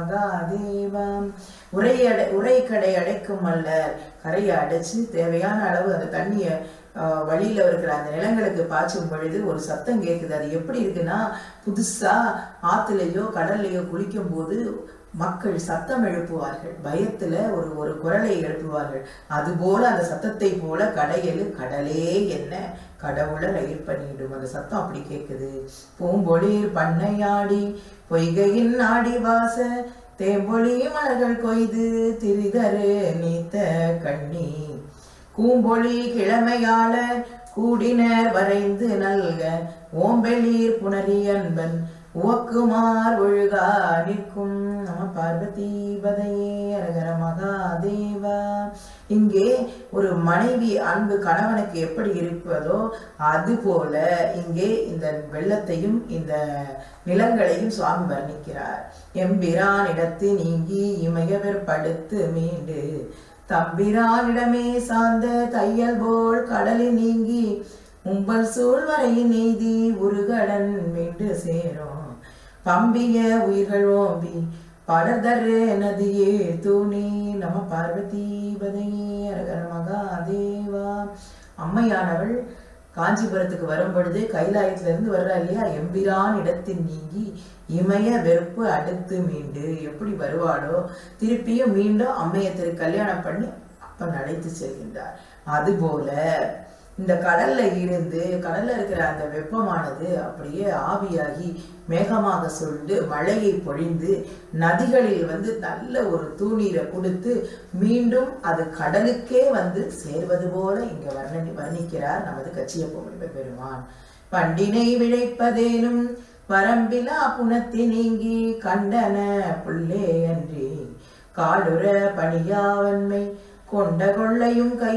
மகாதேவம் உரையடை உரைக்கடை அடைக்கும் அல்ல கரையை அடைச்சு தேவையான அளவு அந்த தண்ணியை ஆஹ், வழியில இருக்கிற அந்த நிலங்களுக்கு பாய்ச்சும் பொழுது ஒரு சத்தம் கேட்குது அது எப்படி இருக்குன்னா புதுசா ஆத்துலயோ கடல்லையோ குளிக்கும் போது மக்கள் சத்தம் எழுப்புவார்கள் பயத்துல ஒரு ஒரு குரலை எழுப்புவார்கள் அதுபோல அந்த சத்தத்தை போல கடையலு கடலே என்ன கடவுளை ரயில் பண்ணிடும் அந்த சத்தம் அப்படி கேட்குது பூம்பொழிர் பண்ணையாடி பொய்கையின் ஆடி வாச தேம்பொழி மலர்கள் கொய்து திரிதரு நீத்த கண்ணி கூம்பொழி கிழமையாள கூடினர் வரைந்து நல்க ஓம்பெளீர் புணரி அன்பன் உவக்குமார் ஒழுகா நிற்கும் நம பார்வதி பதையே அரகர மகாதேவா இங்கே ஒரு மனைவி அன்பு கணவனுக்கு எப்படி இருப்பதோ அதுபோல இங்கே இந்த வெள்ளத்தையும் இந்த நிலங்களையும் சுவாமி வர்ணிக்கிறார் எம்பிரானிடத்து நீங்கி இமயவர் படுத்து மீண்டு தம்பிரானிடமே சார்ந்த தையல் போல் கடலில் நீங்கி உம்பல் சூழ்வரை நீதி உருகடன் மீண்டு சேரும் பம்பிய உயிர்கள் ஓம்பி படர்தரு நதியே தூணி நம பார்வதி பதையே அரகர மகாதேவா அம்மையானவள் காஞ்சிபுரத்துக்கு வரும் பொழுது கைலாயத்துல இருந்து வர்றா இல்லையா எம்பிரான் இடத்தில் நீங்கி இமய வெறுப்பு அடுத்து மீண்டு எப்படி வருவாளோ திருப்பியும் மீண்டும் அம்மையை திரு கல்யாணம் பண்ணி அப்பன் அழைத்து செல்கின்றார் அதுபோல இந்த கடல்ல இருந்து கடல்ல இருக்கிற அந்த வெப்பமானது அப்படியே ஆவியாகி மேகமாக சொல்லிட்டு மழையை பொழிந்து நதிகளில் வந்து நல்ல ஒரு தூணீரை கொடுத்து மீண்டும் அது கடலுக்கே வந்து சேர்வது போல இங்க வர்ணனி வர்ணிக்கிறார் நமது கச்சியப்ப பெருமான் பண்டினை விழைப்பதேனும் வரம்பிலா புனத்தி நீங்கி கண்டன புல்லே அன்றி காடுற பணியாவன்மை கொண்ட கொள்ளையும் கை